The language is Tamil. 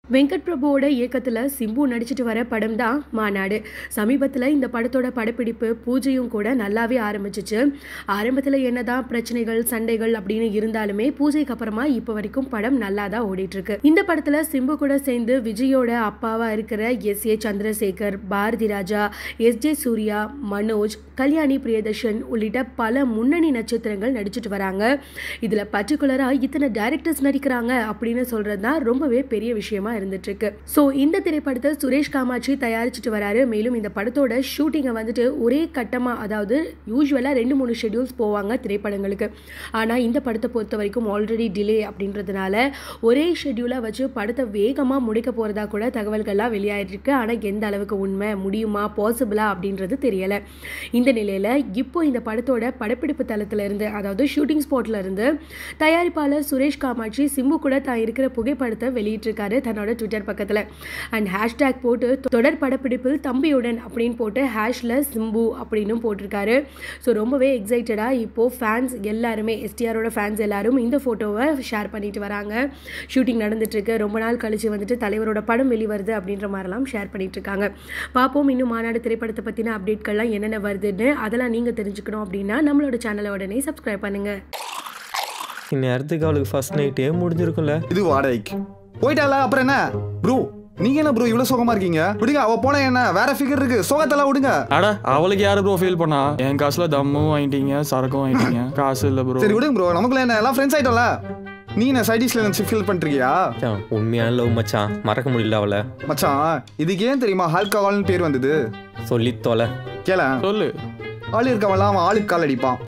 வெங்கட் பிரபுவோட இயக்கத்தில் சிம்பு நடிச்சிட்டு வர படம் தான் மாநாடு சமீபத்தில் இந்த படத்தோட படப்பிடிப்பு பூஜையும் கூட நல்லாவே ஆரம்பிச்சிச்சு ஆரம்பத்தில் என்னதான் பிரச்சனைகள் சண்டைகள் அப்படின்னு இருந்தாலுமே பூஜைக்கு அப்புறமா இப்போ வரைக்கும் படம் நல்லா தான் ஓடிட்டு இருக்கு இந்த படத்தில் சிம்பு கூட சேர்ந்து விஜயோட அப்பாவா இருக்கிற S A Chandrasekhar Bharathi Raja S J Suriya Manoj Kalyani Priyadarshan உள்ளிட்ட பல முன்னணி நட்சத்திரங்கள் நடிச்சிட்டு வராங்க இதில் பர்டிகுலராக இத்தனை டைரக்டர்ஸ் நடிக்கிறாங்க அப்படின்னு சொல்கிறது தான் ரொம்பவே பெரிய விஷயமா இருந்துட்டு இருக்கு ஸோ இந்த திரைப்படத்தை சுரேஷ் காமாட்சி தயாரிச்சுட்டு வராரு மேலும் இந்த படத்தோட ஷூட்டிங்கை வந்துட்டு ஒரே கட்டமாக அதாவது யூஸ்வலாக ரெண்டு மூணு ஷெட்யூல்ஸ் போவாங்க திரைப்படங்களுக்கு ஆனால் இந்த படத்தை பொறுத்த வரைக்கும் ஆல்ரெடி டிலே அப்படின்றதுனால ஒரே ஷெட்யூலாக வச்சு படத்தை வேகமாக முடிக்க போகிறதா கூட தகவல்கள்லாம் வெளியாயிருக்கு ஆனால் எந்த அளவுக்கு உண்மை முடியுமா பாசிபிளா அப்படின்றது தெரியலை இந்த நிலையில் இப்போ இந்த படத்தோட படப்பிடிப்பு தளத்துல இருந்து அதாவது ஷூட்டிங் ஸ்பாட்ல இருந்து தயாரிப்பாளர் சுரேஷ் காமாட்சி சிம்பு கூட தான் இருக்கிற புகைப்படத்தை வெளியிட்டிருக்காரு தன்னோட ட்விட்டர் பக்கத்தில் அண்ட் ஹேஷ்டேக் போட்டு தொடர் படப்பிடிப்பில் தம்பியுடன் அப்படின்னு போட்டு ஹேஷில் சிம்பு அப்படின்னு போட்டிருக்காரு ஸோ ரொம்பவே எக்ஸைட்டடாக இப்போது ஃபேன்ஸ் எல்லாருமே எஸ்டிஆரோட ஃபேன்ஸ் எல்லாரும் இந்த ஃபோட்டோவை ஷேர் பண்ணிட்டு வராங்க ஷூட்டிங் நடந்துட்டு இருக்கு ரொம்ப நாள் கழிச்சு வந்துட்டு தலைவரோட படம் வெளிவருது அப்படின்ற மாதிரிலாம் ஷேர் பண்ணிட்டு இருக்காங்க பார்ப்போம் இன்னும் மாநாடு திரைப்படத்தை பற்றின அப்டேட்கள்லாம் என்னென்ன வருதுன்னு அதெல்லாம் நீங்கள் தெரிஞ்சுக்கணும் அப்படின்னா நம்மளோட சேனலை உடனே சப்ஸ்கிரைப் பண்ணுங்கள் இந்நேரத்துக்கு அவளுக்கு ஃபர்ஸ்ட் நைட்டே முடிஞ்சிருக்கும்ல இது வாடகைக்கு போயிட்டால அப்புறம் என்ன ப்ரோ நீங்க என்ன ப்ரோ இவ்வளவு சுகமா இருக்கீங்க விடுங்க அவ போன என்ன வேற ஃபிகர் இருக்கு சுகத்தெல்லாம் விடுங்க அட அவளுக்கு யாரு ப்ரோ ஃபீல் பண்ணா என் காசுல தம்மும் வாங்கிட்டீங்க சரக்கும் வாங்கிட்டீங்க காசு இல்ல ப்ரோ சரி விடுங்க ப்ரோ நமக்குள்ள என்ன எல்லாம் ஃப்ரெண்ட்ஸ் ஆயிட்டோம்ல நீ என்ன சைடிஷ்ல நினைச்சு ஃபீல் பண்ணிருக்கியா மச்சான், உண்மையான லவ் மச்சான் மறக்க முடியல அவளை மச்சான் இதுக்கு ஏன் தெரியுமா ஆல்கஹால்னு பேர் வந்தது சொல்லி தொலை கேள சொல்லு ஆள் இருக்கவன்லாம் அவன் ஆளுக்கு கால் அடிப்பான்